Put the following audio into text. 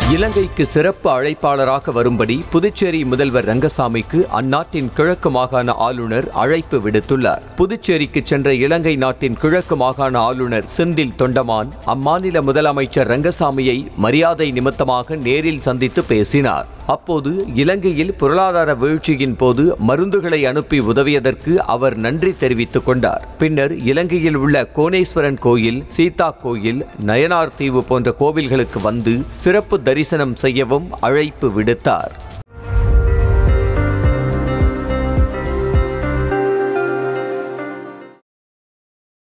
இலங்கைக்கு சிறப்பு அழைப்பாளராக வரும்படி புதுச்சேரி முதல்வர் ரங்கசாமிக்கு அந்நாட்டின் கிழக்கு மாகாண ஆளுநர் அழைப்பு விடுத்துள்ளார் புதுச்சேரிக்கு சென்ற இலங்கை நாட்டின் கிழக்கு மாகாண ஆளுநர் செந்தில் தொண்டமான் அம்மாநில முதலமைச்சர் ரங்கசாமியை மரியாதை நிமித்தமாக நேரில் சந்தித்து பேசினார் அப்போது இலங்கையில் பொருளாதார வீழ்ச்சியின் போது மருந்துகளை அனுப்பி உதவியதற்கு அவர் நன்றி தெரிவித்துக் கொண்டார் பின்னர் இலங்கையில் உள்ள கோணேஸ்வரன் கோயில் சீதா கோயில் நயனார் தீவு போன்ற கோவில்களுக்கு வந்து சிறப்பு தரிசனம் செய்யவும் அழைப்பு விடுத்தார்